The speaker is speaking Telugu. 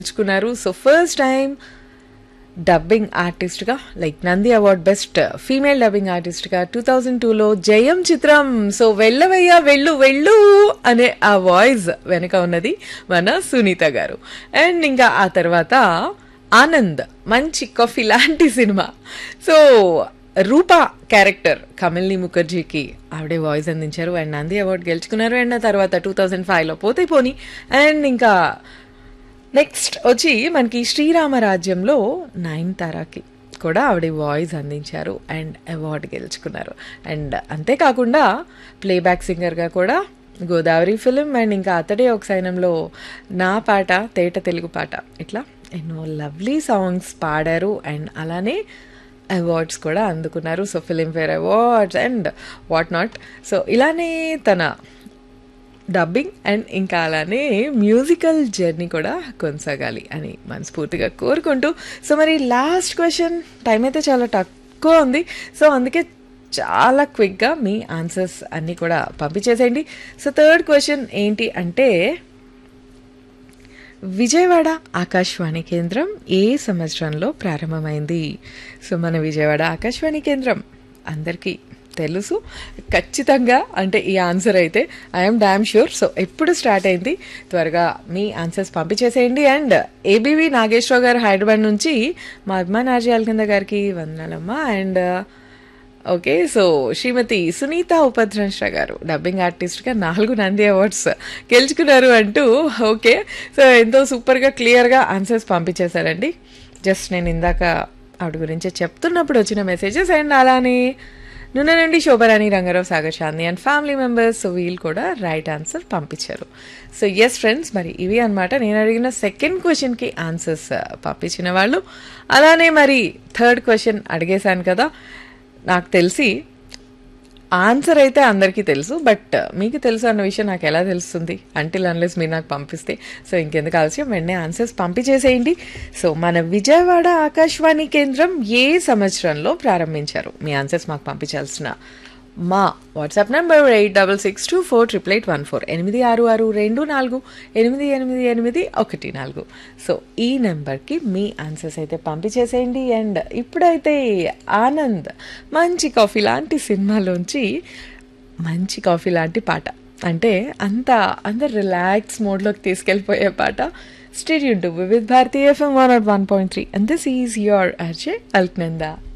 ఎంచుకున్నారు సో ఫస్ట్ టైం డబ్బింగ్ ఆర్టిస్ట్గా like Nandi award best female dubbing ఆర్టిస్ట్గా టూ థౌజండ్ టూలో జయం చిత్రం సో వెళ్ళవయ్యా వెళ్ళు వెళ్ళు అనే ఆ వాయిస్ వెనక ఉన్నది మన సునీత గారు అండ్ ఇంకా ఆ తర్వాత ఆనంద్ మంచి కాఫీ లాంటి సినిమా సో రూపా క్యారెక్టర్ కమల్ని ముఖర్జీకి ఆవిడే వాయిస్ అందించారు అండ్ నంది అవార్డు గెలుచుకున్నారు అండ్ ఆ తర్వాత టూ థౌజండ్ ఫైవ్లో పోతే పోని అండ్ ఇంకా నెక్స్ట్ వచ్చి మనకి శ్రీరామరాజ్యంలో నయనతారాకి కూడా ఆవిడ వాయిస్ అందించారు అండ్ అవార్డు గెలుచుకున్నారు అండ్ అంతేకాకుండా ప్లేబ్యాక్ సింగర్గా కూడా గోదావరి ఫిలిం అండ్ ఇంకా అతడే ఒక సైనంలో నా పాట తేట తెలుగు పాట ఇట్లా ఎన్నో లవ్లీ సాంగ్స్ పాడారు అండ్ అలానే అవార్డ్స్ కూడా అందుకున్నారు so Filmfare awards and what not so ఇలానే తన డబ్బింగ్ అండ్ ఇంకా అలానే మ్యూజికల్ జర్నీ కూడా కొనసాగాలి అని మనస్ఫూర్తిగా కోరుకుంటూ సో మరి లాస్ట్ క్వశ్చన్ టైం అయితే చాలా తక్కువ ఉంది సో అందుకే చాలా క్విక్గా మీ ఆన్సర్స్ అన్నీ కూడా పంపించేసేయండి సో థర్డ్ క్వశ్చన్ ఏంటి అంటే విజయవాడ ఆకాశవాణి కేంద్రం ఏ సంవత్సరంలో ప్రారంభమైంది సో మన విజయవాడ ఆకాశవాణి కేంద్రం అందరికీ తెలుసు ఖచ్చితంగా అంటే ఈ ఆన్సర్ అయితే ఐఎమ్ డామ్ ష్యూర్ సో ఎప్పుడు స్టార్ట్ అయింది త్వరగా మీ ఆన్సర్స్ పంపించేసేయండి అండ్ ఏబీవి నాగేశ్వరరావు గారు హైదరాబాద్ నుంచి మా అభిమాన్ ఆర్జయాల కింద గారికి వందనాలమ్మ and okay so Shrimati Sunitha ఉపద్రంశ్ర గారు డబ్బింగ్ ఆర్టిస్ట్గా నాలుగు నంది అవార్డ్స్ గెలుచుకున్నారు అంటూ ఓకే సో ఎంతో సూపర్గా క్లియర్గా ఆన్సర్స్ పంపించేశారండి జస్ట్ నేను ఇందాక ఆవిడ గురించి చెప్తున్నప్పుడు వచ్చిన మెసేజెస్ అండ్ అలానే నూనె నుండి శోభరాణి రంగారావు సాగర్ చాంది అండ్ ఫ్యామిలీ మెంబర్స్ సో వీళ్ళు కూడా రైట్ ఆన్సర్ పంపించారు సో ఎస్ ఫ్రెండ్స్ మరి ఇవి అనమాట నేను అడిగిన సెకండ్ క్వశ్చన్కి ఆన్సర్స్ పంపించిన వాళ్ళు అలానే మరి థర్డ్ క్వశ్చన్ అడిగేశాను కదా నాకు తెలిసి ఆన్సర్ అయితే అందరికీ తెలుసు బట్ మీకు తెలుసు అన్న విషయం నాకు ఎలా తెలుస్తుంది అంటిల్ అన్లెస్ మీరు నాకు పంపిస్తే సో ఇంకెందుకు ఆలస్యం వెంటనే ఆన్సర్స్ పంపించేసేయండి సో మన విజయవాడ ఆకాశవాణి కేంద్రం ఏ సంవత్సరంలో ప్రారంభించారు మీ ఆన్సర్స్ మాకు పంపించాల్సిన మా WhatsApp number eight double six two four triple eight one four ఎనిమిది ఆరు ఆరు రెండు నాలుగు ఎనిమిది ఎనిమిది ఎనిమిది ఒకటి నాలుగు సో ఈ నెంబర్కి మీ ఆన్సర్స్ అయితే పంపించేసేయండి అండ్ ఇప్పుడైతే ఆనంద్ మంచి కాఫీ లాంటి సినిమాలోంచి మంచి కాఫీ లాంటి పాట అంటే అంత అందరు రిలాక్స్ మోడ్లోకి తీసుకెళ్ళిపోయే పాట stay tuned to with Bharathi FM one nought one point three and this is your RJ Alaknanda